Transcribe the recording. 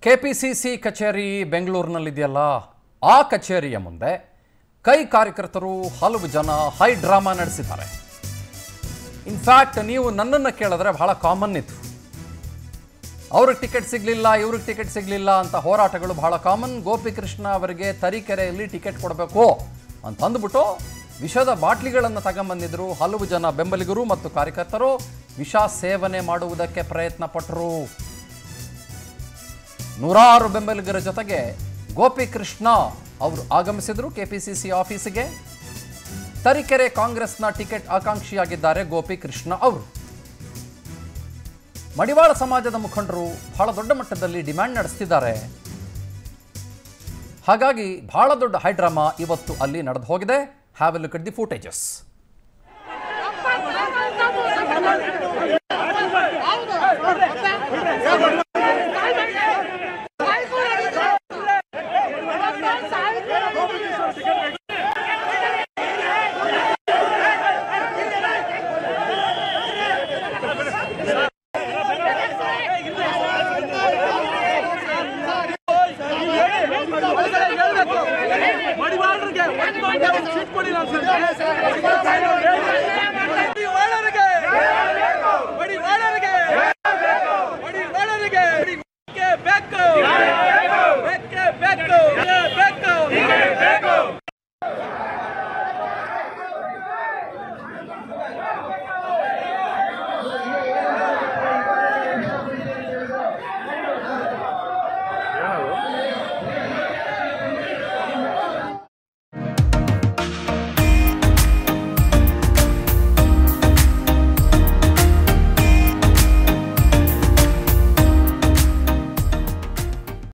KPCC ಕಚೇರಿ ಬೆಂಗಳೂರಿನಲ್ಲಿದೆಯಲ್ಲ ಆ ಕಚೇರಿಯ ಮುಂದೆ ಕೈ ಕಾರ್ಯಕರ್ತರು ಹಲವು ಜನ ಹೈ ಡ್ರಾಮಾ ನಡೆಸಿದ್ದಾರೆ ಇನ್ಫ್ಯಾಕ್ಟ್ ನೀವು ನನ್ನನ್ನು ಕೇಳಿದ್ರೆ ಬಹಳ ಕಾಮನ್ ಇತ್ತು ಅವ್ರಿಗೆ ಟಿಕೆಟ್ ಸಿಗಲಿಲ್ಲ ಇವ್ರಿಗೆ ಟಿಕೆಟ್ ಸಿಗಲಿಲ್ಲ ಅಂತ ಹೋರಾಟಗಳು ಬಹಳ ಕಾಮನ್ ಗೋಪಿಕೃಷ್ಣ ಅವರಿಗೆ ತರೀಕೆರೆಯಲ್ಲಿ ಟಿಕೆಟ್ ಕೊಡಬೇಕು ಅಂತ ಅಂದ್ಬಿಟ್ಟು ವಿಷದ ಬಾಟ್ಲಿಗಳನ್ನು ತಗೊಂಬಂದಿದ್ರು ಹಲವು ಜನ ಬೆಂಬಲಿಗರು ಮತ್ತು ಕಾರ್ಯಕರ್ತರು ವಿಷ ಸೇವನೆ ಮಾಡುವುದಕ್ಕೆ ಪ್ರಯತ್ನ ಪಟ್ಟರು ನೂರಾರು ಬೆಂಬಲಿಗರ ಜೊತೆಗೆ ಗೋಪಿಕೃಷ್ಣ ಅವರು ಆಗಮಿಸಿದರು ಕೆಪಿಸಿಸಿ ಆಫೀಸಿಗೆ ತರೀಕೆರೆ ಕಾಂಗ್ರೆಸ್ನ ಟಿಕೆಟ್ ಆಕಾಂಕ್ಷಿಯಾಗಿದ್ದಾರೆ ಗೋಪಿಕೃಷ್ಣ ಅವರು ಮಡಿವಾಳ ಸಮಾಜದ ಮುಖಂಡರು ಬಹಳ ದೊಡ್ಡ ಮಟ್ಟದಲ್ಲಿ ಡಿಮ್ಯಾಂಡ್ ನಡೆಸ್ತಿದ್ದಾರೆ ಹಾಗಾಗಿ ಬಹಳ ದೊಡ್ಡ ಹೈಡ್ರಾಮಾ ಇವತ್ತು ಅಲ್ಲಿ ನಡೆದು ಹೋಗಿದೆ have a look at the footages ಹೌದು